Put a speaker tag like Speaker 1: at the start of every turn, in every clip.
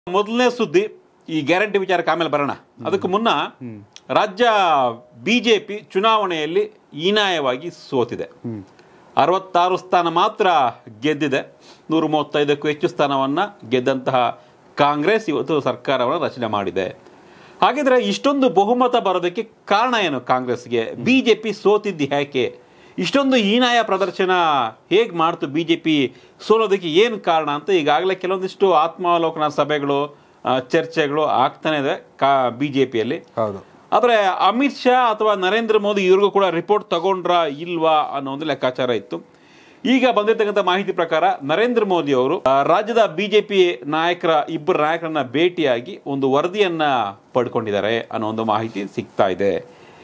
Speaker 1: ಮೊದಲನೇ ಸುದ್ದಿ ಈ ಗ್ಯಾರಂಟಿ ವಿಚಾರಕ್ಕೆ ಆಮೇಲೆ ಬರೋಣ ಅದಕ್ಕೆ ಮುನ್ನ ರಾಜ್ಯ ಬಿಜೆಪಿ ಚುನಾವಣೆಯಲ್ಲಿ ಹೀನಾಯವಾಗಿ ಸೋತಿದೆ ಅರವತ್ತಾರು ಸ್ಥಾನ ಮಾತ್ರ ಗೆದ್ದಿದೆ ನೂರ ಮೂವತ್ತೈದಕ್ಕೂ ಹೆಚ್ಚು ಸ್ಥಾನವನ್ನ ಗೆದ್ದಂತಹ ಕಾಂಗ್ರೆಸ್ ಇವತ್ತು ಸರ್ಕಾರವನ್ನು ರಚನೆ ಮಾಡಿದೆ ಹಾಗಿದ್ರೆ ಇಷ್ಟೊಂದು ಬಹುಮತ ಬರೋದಕ್ಕೆ ಕಾರಣ ಏನು ಕಾಂಗ್ರೆಸ್ಗೆ ಬಿಜೆಪಿ ಸೋತಿದ್ದು ಯಾಕೆ ಇಷ್ಟೊಂದು ಹೀನಾಯ ಪ್ರದರ್ಶನ ಹೇಗೆ ಮಾಡ್ತು ಬಿಜೆಪಿ ಸೋಲೋದಕ್ಕೆ ಏನು ಕಾರಣ ಅಂತ ಈಗಾಗಲೇ ಕೆಲವೊಂದಿಷ್ಟು ಆತ್ಮಾವಲೋಕನ ಸಭೆಗಳು ಆ, ಚರ್ಚೆಗಳು ಆಗ್ತಾನೆ ಇದೆ ಕಾ ಬಿಜೆಪಿಯಲ್ಲಿ
Speaker 2: ಹೌದು
Speaker 1: ಆದರೆ ಅಮಿತ್ ಶಾ ಅಥವಾ ನರೇಂದ್ರ ಮೋದಿ ಇವ್ರಿಗೂ ಕೂಡ ರಿಪೋರ್ಟ್ ತಗೊಂಡ್ರಾ ಇಲ್ವಾ ಅನ್ನೋ ಒಂದು ಲೆಕ್ಕಾಚಾರ ಇತ್ತು ಈಗ ಬಂದಿರತಕ್ಕಂಥ ಮಾಹಿತಿ ಪ್ರಕಾರ ನರೇಂದ್ರ ಮೋದಿ ಅವರು ಆ, ರಾಜ್ಯದ ಬಿಜೆಪಿ ನಾಯಕರ ಇಬ್ಬರು ನಾಯಕರನ್ನ ಭೇಟಿಯಾಗಿ ಒಂದು ವರದಿಯನ್ನ ಪಡ್ಕೊಂಡಿದ್ದಾರೆ ಅನ್ನೋ ಒಂದು ಮಾಹಿತಿ ಸಿಗ್ತಾ ಇದೆ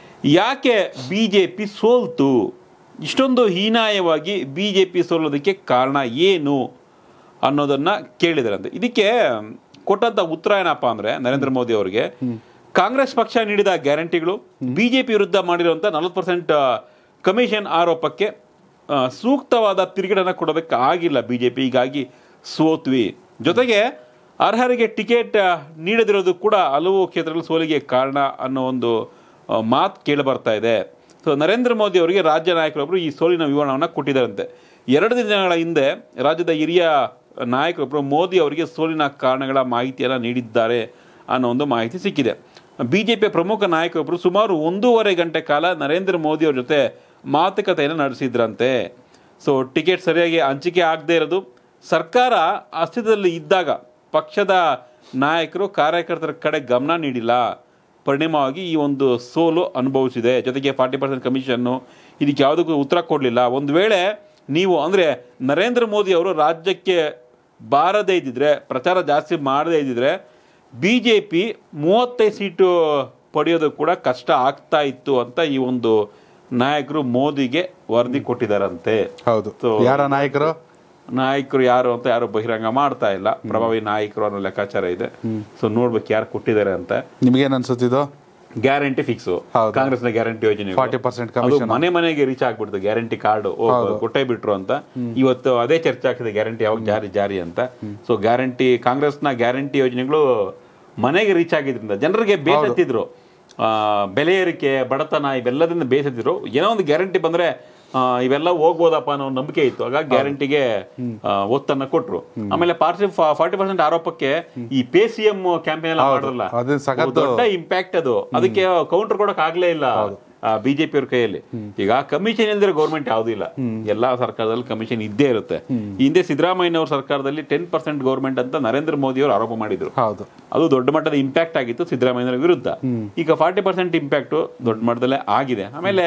Speaker 1: ಯಾಕೆ ಬಿಜೆಪಿ ಸೋಲ್ತು ಇಷ್ಟೊಂದು ಹೀನಾಯವಾಗಿ ಬಿಜೆಪಿ ಸೋಲೋದಕ್ಕೆ ಕಾರಣ ಏನು ಅನ್ನೋದನ್ನ ಕೇಳಿದಾರಂತೆ ಇದಕ್ಕೆ ಕೊಟ್ಟಂತ ಉತ್ತರ ಏನಪ್ಪ ಅಂದ್ರೆ ನರೇಂದ್ರ ಮೋದಿ ಅವರಿಗೆ ಕಾಂಗ್ರೆಸ್ ಪಕ್ಷ ನೀಡಿದ ಗ್ಯಾರಂಟಿಗಳು ಬಿಜೆಪಿ ವಿರುದ್ಧ ಮಾಡಿರುವಂತ ನಲವತ್ತು ಪರ್ಸೆಂಟ್ ಕಮಿಷನ್ ಆರೋಪಕ್ಕೆ ಆ, ಸೂಕ್ತವಾದ ತಿರುಗೇಡನ್ನ ಕೊಡೋದಕ್ಕೆ ಆಗಿಲ್ಲ ಬಿಜೆಪಿ ಹೀಗಾಗಿ ಸೋತ್ವಿ ಜೊತೆಗೆ ಅರ್ಹರಿಗೆ ಟಿಕೆಟ್ ನೀಡದಿರೋದು ಕೂಡ ಹಲವು ಕ್ಷೇತ್ರಗಳಲ್ಲಿ ಸೋಲಿಗೆ ಕಾರಣ ಅನ್ನೋ ಒಂದು ಮಾತು ಕೇಳಿ ಬರ್ತಾ ಇದೆ ಸೊ ನರೇಂದ್ರ ಮೋದಿ ಅವರಿಗೆ ರಾಜ್ಯ ನಾಯಕರೊಬ್ಬರು ಈ ಸೋಲಿನ ವಿವರಣವನ್ನು ಕೊಟ್ಟಿದ್ದಾರಂತೆ ಎರಡು ದಿನಗಳ ಹಿಂದೆ ರಾಜ್ಯದ ಹಿರಿಯ ನಾಯಕರೊಬ್ಬರು ಮೋದಿ ಅವರಿಗೆ ಸೋಲಿನ ಕಾರಣಗಳ ಮಾಹಿತಿಯನ್ನು ನೀಡಿದ್ದಾರೆ ಅನ್ನೋ ಒಂದು ಮಾಹಿತಿ ಸಿಕ್ಕಿದೆ ಬಿಜೆಪಿಯ ಪ್ರಮುಖ ನಾಯಕರೊಬ್ಬರು ಸುಮಾರು ಒಂದೂವರೆ ಗಂಟೆ ಕಾಲ ನರೇಂದ್ರ ಮೋದಿ ಅವ್ರ ಜೊತೆ ಮಾತುಕತೆಯನ್ನು ನಡೆಸಿದ್ರಂತೆ ಸೊ ಟಿಕೆಟ್ ಸರಿಯಾಗಿ ಹಂಚಿಕೆ ಆಗದೆ ಇರೋದು ಸರ್ಕಾರ ಅಸ್ತಿತ್ವದಲ್ಲಿ ಇದ್ದಾಗ ಪಕ್ಷದ ನಾಯಕರು ಕಾರ್ಯಕರ್ತರ ಕಡೆ ಗಮನ ನೀಡಿಲ್ಲ ಪರಿಣಾಮವಾಗಿ ಈ ಒಂದು ಸೋಲು ಅನುಭವಿಸಿದೆ ಜೊತೆಗೆ ಫಾರ್ಟಿ ಪರ್ಸೆಂಟ್ ಕಮಿಷನ್ನು ಇದಕ್ಕೆ ಯಾವುದಕ್ಕೂ ಉತ್ತರ ಕೊಡಲಿಲ್ಲ ಒಂದು ವೇಳೆ ನೀವು ಅಂದರೆ ನರೇಂದ್ರ ಮೋದಿ ಅವರು ರಾಜ್ಯಕ್ಕೆ ಬಾರದೇ ಇದ್ದಿದ್ರೆ ಪ್ರಚಾರ ಜಾಸ್ತಿ ಮಾಡದೇ ಇದ್ದಿದ್ರೆ ಬಿ ಜೆ ಪಿ ಮೂವತ್ತೈದು ಸೀಟು ಪಡೆಯೋದು ಕೂಡ ಕಷ್ಟ ಆಗ್ತಾ ಇತ್ತು ಅಂತ ಈ ಒಂದು ನಾಯಕರು ಮೋದಿಗೆ ವರದಿ ಕೊಟ್ಟಿದ್ದಾರಂತೆ
Speaker 2: ಹೌದು
Speaker 1: So,
Speaker 2: ಯಾರ ನಾಯಕರು
Speaker 1: ನಾಯಕರು ಯಾರು ಅಂತ ಯಾರು ಬಹಿರಂಗ ಮಾಡ್ತಾ ಇಲ್ಲ ಪ್ರಭಾವಿ ನಾಯಕರು ಅನ್ನೋ ಲೆಕ್ಕಾಚಾರ ಇದೆ ಸೊ ನೋಡ್ಬೇಕು ಯಾರು ಕೊಟ್ಟಿದ್ದಾರೆ ಅಂತ
Speaker 2: ನಿಮ್ಗೇನ್ ಅನ್ಸುತ್ತಿದ್ದು
Speaker 1: ಗ್ಯಾರಂಟಿ ಫಿಕ್ಸ್
Speaker 2: ಹೌದು.
Speaker 1: ಕಾಂಗ್ರೆಸ್ನ ಗ್ಯಾರಂಟಿ ಯೋಜನೆ
Speaker 2: 40%
Speaker 1: ಅದು
Speaker 2: commission.
Speaker 1: ಮನೆ ಮನೆಗೆ ರೀಚ್ ಆಗ್ಬಿಡ್ತು ಗ್ಯಾರಂಟಿ ಕಾರ್ಡ್ ಕೊಟ್ಟೇ ಬಿಟ್ರು ಅಂತ ಇವತ್ತು ಅದೇ ಚರ್ಚೆ ಆಗ್ತಿದೆ ಗ್ಯಾರಂಟಿ ಯಾವಾಗ ಜಾರಿ ಜಾರಿ ಅಂತ ಸೊ ಗ್ಯಾರಂಟಿ ಕಾಂಗ್ರೆಸ್ನ ಗ್ಯಾರಂಟಿ ಯೋಜನೆಗಳು ಮನೆಗೆ ರೀಚ್ ಆಗಿದ್ರಿಂದ ಜನರಿಗೆ ಬೇಸತ್ತಿದ್ರು ಆ, ಬೆಲೆ ಏರಿಕೆ ಬಡತನ ಇವೆಲ್ಲದಿಂದ ಬೇಸತ್ತಿದ್ರು ಏನೋ ಒಂದು ಗ್ಯಾರಂಟಿ ಬಂದ್ರೆ ಆ, ಇವೆಲ್ಲ ಹೋಗ್ಬೋದಪ್ಪ ಅನ್ನೋ ಒಂದು ನಂಬಿಕೆ ಇತ್ತು ಹಾಗಾಗಿ ಗ್ಯಾರಂಟಿಗೆ ಆ, ಒತ್ತನ್ನ ಕೊಟ್ರು ಆಮೇಲೆ ಪಾರ್ಟಿ ಫಾರ್ಟಿ ಪರ್ಸೆಂಟ್ ಆರೋಪಕ್ಕೆ ಈ ಪೇ ಸಿ ಎಂ ಕ್ಯಾಂಪೇನ್ ಎಲ್ಲ ಮಾಡಿದ್ರಲ್ಲ
Speaker 2: ಅದು ಸಖತ್
Speaker 1: ದೊಡ್ಡ ಇಂಪ್ಯಾಕ್ಟ್ ಅದು ಅದಕ್ಕೆ ಕೌಂಟರ್ ಕೊಡಕ್ ಆಗ್ಲೇ ಇಲ್ಲ ಬಿಜೆಪಿ ಅವ್ರ ಕೈಯಲ್ಲಿ ಈಗ ಕಮಿಷನ್ ಇಲ್ದಿರೋ ಗೌರ್ಮೆಂಟ್ ಯಾವ್ದು ಇಲ್ಲ ಎಲ್ಲಾ ಸರ್ಕಾರದಲ್ಲಿ ಕಮಿಷನ್ ಇದ್ದೇ ಇರುತ್ತೆ ಈ ಹಿಂದೆ ಸಿದ್ದರಾಮಯ್ಯ ಅವ್ರ ಸರ್ಕಾರದಲ್ಲಿ ಟೆನ್ ಪರ್ಸೆಂಟ್ ಗೌರ್ಮೆಂಟ್ ಅಂತ ನರೇಂದ್ರ ಮೋದಿ ಅವರು ಆರೋಪ ಮಾಡಿದ್ರು
Speaker 2: ಹೌದು
Speaker 1: ಅದು ದೊಡ್ಡ ಮಟ್ಟದ ಇಂಪ್ಯಾಕ್ಟ್ ಆಗಿತ್ತು ಸಿದ್ದರಾಮಯ್ಯ ವಿರುದ್ಧ ಈಗ ಫಾರ್ಟಿ ಪರ್ಸೆಂಟ್ ಇಂಪ್ಯಾಕ್ಟ್ ದೊಡ್ಡ ಮಟ್ಟದಲ್ಲೇ ಆಗಿದೆ ಆಮೇಲೆ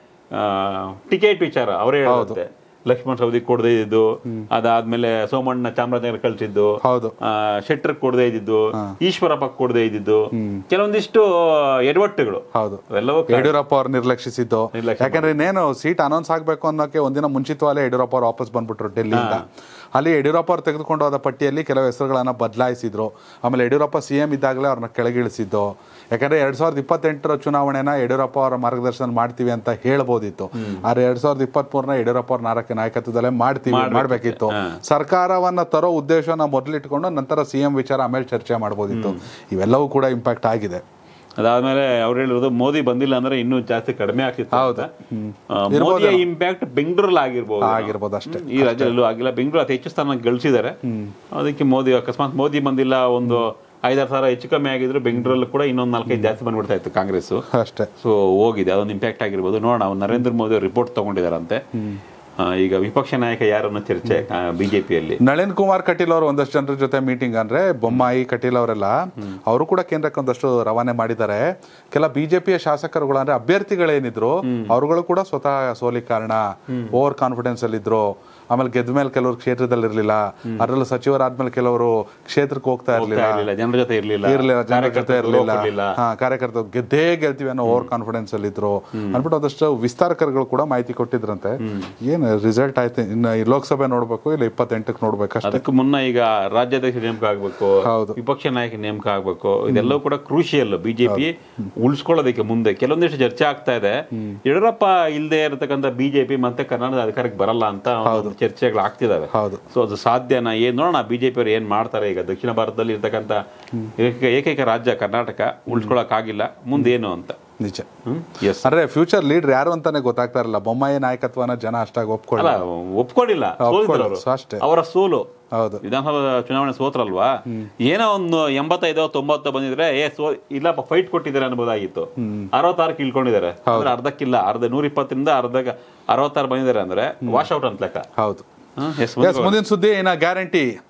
Speaker 1: ಟಿಕೆಟ್ ವಿಚಾರ ಅವರೇ ಹೇಳುತ್ತೆ ಲಕ್ಷ್ಮಣ್ ಸವದಿ ಕೊಡದೇ ಇದ್ದು ಅದಾದ್ಮೇಲೆ ಸೋಮಣ್ಣ ಚಾಮರಾಜನಗರ ಕಳ್ಸಿದ್ದು
Speaker 2: ಹೌದು
Speaker 1: ಆ, ಶೆಟ್ಟರ್ ಕೊಡದೇ ಇದ್ದಿದ್ದು ಈಶ್ವರಪ್ಪ ಕೊಡದೇ ಇದ್ದಿದ್ದು ಕೆಲವೊಂದಿಷ್ಟು ಎಡವಟ್ಟುಗಳು
Speaker 2: ಹೌದು
Speaker 1: ಅವೆಲ್ಲವೂ
Speaker 2: ಯಡಿಯೂರಪ್ಪ ಅವ್ರು ನಿರ್ಲಕ್ಷಿಸಿದ್ದು
Speaker 1: ನಿರ್ಲಕ್ಷ್ಯ
Speaker 2: ಯಾಕಂದ್ರೆ ಇನ್ನೇನು ಸೀಟ್ ಅನೌನ್ಸ್ ಆಗ್ಬೇಕು ಅನ್ನೋಕೆ ಒಂದಿನ ಮುಂಚಿತವಾಗಲೇ ಯಡಿಯೂರಪ್ಪ ಅವ್ರು ವಾಪಸ್ ಬಂದ್ಬಿಟ್ರು ಡೆಲ್ಲಿಯಿಂದ ಅಲ್ಲಿ ಯಡಿಯೂರಪ್ಪ ಅವ್ರು ತೆಗೆದುಕೊಂಡು ಹೋದ ಪಟ್ಟಿಯಲ್ಲಿ ಕೆಲವು ಹೆಸರುಗಳನ್ನ ಬದಲಾಯಿಸಿದ್ರು ಆಮೇಲೆ ಯಡಿಯೂರಪ್ಪ ಸಿ ಎಂ ಇದ್ದಾಗಲೇ ಅವ್ರನ್ನ ಕೆಳಗಿಳಿಸಿದ್ದು ಯಾಕಂದ್ರೆ ಎರಡ್ ಸಾವಿರದ ಇಪ್ಪತ್ತೆಂಟರ ಚುನಾವಣೆನ ಯಡಿಯೂರಪ್ಪ ಅವರ ಮಾರ್ಗದರ್ಶನ ಮಾಡ್ತೀವಿ ಅಂತ ಹೇಳ್ಬೋದಿತ್ತು ಆದ್ರೆ ಎರಡ್ ಸಾವಿರದ ಇಪ್ಪತ್ತ್ ಮೂರನ ಯಡಿಯೂರಪ್ಪ ಅವ್ರ ನಾಯಕ ನಾಯಕತ್ವದಲ್ಲೇ ಮಾಡ್ತೀವಿ ಮಾಡ್ಬೇಕಿತ್ತು ಸರ್ಕಾರವನ್ನ ತರೋ ಉದ್ದೇಶನ ಮೊದಲಿಟ್ಕೊಂಡು ನಂತರ ಸಿಎಂ ವಿಚಾರ ಆಮೇಲೆ ಚರ್ಚೆ ಮಾಡ್ಬೋದಿತ್ತು ಇವೆಲ್ಲವೂ ಕೂಡ ಇಂಪ್ಯಾಕ್ಟ್ ಆಗಿದೆ
Speaker 1: ಅದಾದ್ಮೇಲೆ ಅವ್ರು ಹೇಳಿರೋದು ಮೋದಿ ಬಂದಿಲ್ಲ ಅಂದ್ರೆ ಇನ್ನೂ ಜಾಸ್ತಿ ಕಡಿಮೆ ಆಗ್ತಿತ್ತು ಅಂತ. ಆ, ಮೋದಿಯ ಇಂಪ್ಯಾಕ್ಟ್ ಬೆಂಗಳೂರಲ್ಲಿ ಆಗಿರ್ಬೋದು
Speaker 2: ಆಗಿರ್ಬೋದು ಅಷ್ಟೇ
Speaker 1: ಈ ರಾಜ್ಯದಲ್ಲೂ ಆಗಿಲ್ಲ ಬೆಂಗಳೂರು ಅತಿ ಹೆಚ್ಚು ಸ್ಥಾನ ಗಳಿಸಿದ್ದಾರೆ ಅದಕ್ಕೆ ಮೋದಿ ಅಕಸ್ಮಾತ್ ಮೋದಿ ಬಂದಿಲ್ಲ ಒಂದು ಐದಾರು ಸಾವಿರ ಹೆಚ್ಚು ಕಮ್ಮಿ ಆಗಿದ್ರು ಬೆಂಗಳೂರಲ್ಲಿ ಕೂಡ ಇನ್ನೊಂದು ನಾಲ್ಕೈದು ಜಾಸ್ತಿ ಬಂದ್ಬಿಡ್ತಾ ಇತ್ತು ಕಾಂಗ್ರೆಸ್
Speaker 2: ಅಷ್ಟೇ
Speaker 1: ಸೊ ಹೋಗಿದೆ ಅದೊಂದು ಇಂಪ್ಯಾಕ್ಟ್ ಆಗಿರ್ಬೋದು ನೋಡೋಣ ಅವ್ರು ನರೇಂದ್ರ ಮೋದಿ ರಿಪೋರ್ಟ್ ತಗೊಂಡಿದಾರಂತೆ ಆ, ಈಗ ವಿಪಕ್ಷ ನಾಯಕ ಯಾರನ್ನ ಚರ್ಚೆ ಬಿಜೆಪಿಯಲ್ಲಿ
Speaker 2: ನಳಿನ್ ಕುಮಾರ್ ಕಟೀಲ್ ಅವರು ಒಂದಷ್ಟು ಜನರ ಜೊತೆ ಮೀಟಿಂಗ್ ಅಂದ್ರೆ ಬೊಮ್ಮಾಯಿ ಕಟೀಲ್ ಅವರೆಲ್ಲ ಅವರು ಕೂಡ ಕೇಂದ್ರಕ್ಕೆ ಒಂದಷ್ಟು ರವಾನೆ ಮಾಡಿದ್ದಾರೆ ಕೆಲ ಬಿಜೆಪಿಯ ಶಾಸಕರುಗಳು ಅಂದ್ರೆ ಅಭ್ಯರ್ಥಿಗಳೇನಿದ್ರು ಅವರುಗಳು ಕೂಡ ಸ್ವತಃ ಸೋಲಿಗೆ ಕಾರಣ ಓವರ್ ಕಾನ್ಫಿಡೆನ್ಸ್ ಅಲ್ಲಿ ಇದ್ರು ಆಮೇಲೆ ಗೆದ್ದ ಮೇಲೆ ಕೆಲವರು ಕ್ಷೇತ್ರದಲ್ಲಿ ಇರ್ಲಿಲ್ಲ ಅದರಲ್ಲೂ ಸಚಿವರಾದ್ಮೇಲೆ ಕೆಲವರು ಕ್ಷೇತ್ರಕ್ಕೆ ಹೋಗ್ತಾ ಇರ್ಲಿಲ್ಲ
Speaker 1: ಇರ್ಲಿಲ್ಲ ಜನರ ಜೊತೆ ಇರ್ಲಿಲ್ಲ
Speaker 2: ಇರ್ಲಿಲ್ಲ ಜನರ ಜೊತೆ
Speaker 1: ಕಾರ್ಯಕರ್ತರು
Speaker 2: ಇರ್ಲಿಲ್ಲ
Speaker 1: ಕೊಡ್ಲಿಲ್ಲ.
Speaker 2: ಹಾ ಕಾರ್ಯಕರ್ತರು ಗೆದ್ದೇ ಗೆಲ್ತೀವಿ ಅನ್ನೋ ಓವರ್ ಕಾನ್ಫಿಡೆನ್ಸ್ ಅಲ್ಲಿ ಇದ್ರು ಅನ್ಬಿಟ್ಟು ಒಂದಷ್ಟು ವಿಸ್ತಾರಕರುಗಳು ಕೂಡ ಮಾಹಿತಿ ಕೊಟ್ಟಿದ್ರಂತೆ ಏನ್ ರಿಸಲ್ಟ್ ಆಯ್ತು ಇನ್ನು ಈ ಲೋಕಸಭೆ ನೋಡ್ಬೇಕು ಇಲ್ಲ ಇಪ್ಪತ್ತೆಂಟಕ್ಕೆ ನೋಡ್ಬೇಕಷ್ಟೇ
Speaker 1: ಅದಕ್ಕೂ ಮುನ್ನ ಈಗ ರಾಜ್ಯಾಧ್ಯಕ್ಷ ನೇಮಕ ಆಗ್ಬೇಕು
Speaker 2: ಹೌದು.
Speaker 1: ವಿಪಕ್ಷ ನಾಯಕ ನೇಮಕ ಆಗ್ಬೇಕು ಇದೆಲ್ಲವೂ ಕೂಡ ಕ್ರೂಷಿಯಲ್ ಬಿಜೆಪಿ ಉಳಿಸ್ಕೊಳ್ಳೋದಕ್ಕೆ ಮುಂದೆ ಕೆಲವೊಂದಿಷ್ಟು ಚರ್ಚೆ ಆಗ್ತಾ ಇದೆ ಯಡಿಯೂರಪ್ಪ ಇಲ್ಲದೆ ಇರತಕ್ಕಂತ ಬಿಜೆಪಿ ಮತ್ತೆ ಕರ್ನಾಟಕದ ಅಧಿಕಾರಕ್ಕೆ ಬರಲ್ಲ ಅಂತ ಒಂದು ಒಂದು ಚರ್ಚೆಗಳು ಆಗ್ತಿದಾವೆ
Speaker 2: ಹೌದು
Speaker 1: ಸೊ ಅದು ಸಾಧ್ಯನಾ ಏನ್ ನೋಡೋಣ ಬಿಜೆಪಿ ಅವರು ಏನ್ ಮಾಡ್ತಾರೆ ಈಗ ದಕ್ಷಿಣ ಭಾರತದಲ್ಲಿ ಇರ್ತಕ್ಕಂಥ ಏಕೈಕ ಏಕೈಕ ರಾಜ್ಯ ಕರ್ನಾಟಕ ಉಳ್ಸ್ಕೊಳಕ್ ಆಗಿಲ್ಲ ಮುಂದೇನು ಅಂತ
Speaker 2: ನಿಜ
Speaker 1: ಹ್ಮ್ ಎಸ್
Speaker 2: ಅಂದ್ರೆ ಫ್ಯೂಚರ್ ಲೀಡರ್ ಯಾರು ಅಂತಾನೆ ಗೊತ್ತಾಗ್ತಾ ಇರಲ್ಲ ಬೊಮ್ಮಾಯಿ ನಾಯಕತ್ವನ ಜನ ಅಷ್ಟಾಗಿ
Speaker 1: ಅಲ್ಲ
Speaker 2: ಒಪ್ಕೊಳ್ಳ
Speaker 1: ಒಪ್ಕೊಂಡಿಲ್ಲ ಸೋಲಿದ್ರು ಅವರು
Speaker 2: ಸೊ ಅಷ್ಟೇ
Speaker 1: ಅವರ ಸೋಲು
Speaker 2: ಹೌದು
Speaker 1: ವಿಧಾನಸಭಾ ಚುನಾವಣೆ ಸೋತ್ರಲ್ವಾ ಏನೋ ಒಂದು ಎಂಬತ್ತೈದೋ ತೊಂಬತ್ತೋ ಬಂದಿದ್ರೆ ಏ ಸೋ ಇಲ್ಲಪ್ಪ ಫೈಟ್ ಕೊಟ್ಟಿದ್ದಾರೆ ಅನ್ಬೋದಾಗಿತ್ತು ಅರವತ್ತಾರಕ್ಕೆ ಇಳ್ಕೊಂಡಿದ್ದಾರೆ ಅಂದ್ರೆ ಅರ್ಧಕ್ಕಿಲ್ಲ ಅರ್ಧ ನೂರ ಇಪ್ಪತ್ತರಿಂದ ಅರ್ಧ ಅರವತ್ತಾರು ಬಂದಿದ್ದಾರೆ ಅಂದ್ರೆ ವಾಶ್ ಔಟ್ ಅಂತ ಲೆಕ್ಕ
Speaker 2: ಹೌದು
Speaker 1: ಹ್ಮ್, yes,
Speaker 2: ಎಸ್ ಮುಂದಿನ ಸುದ್ದಿ ಇನ್ನ ಗ್ಯಾರಂಟಿ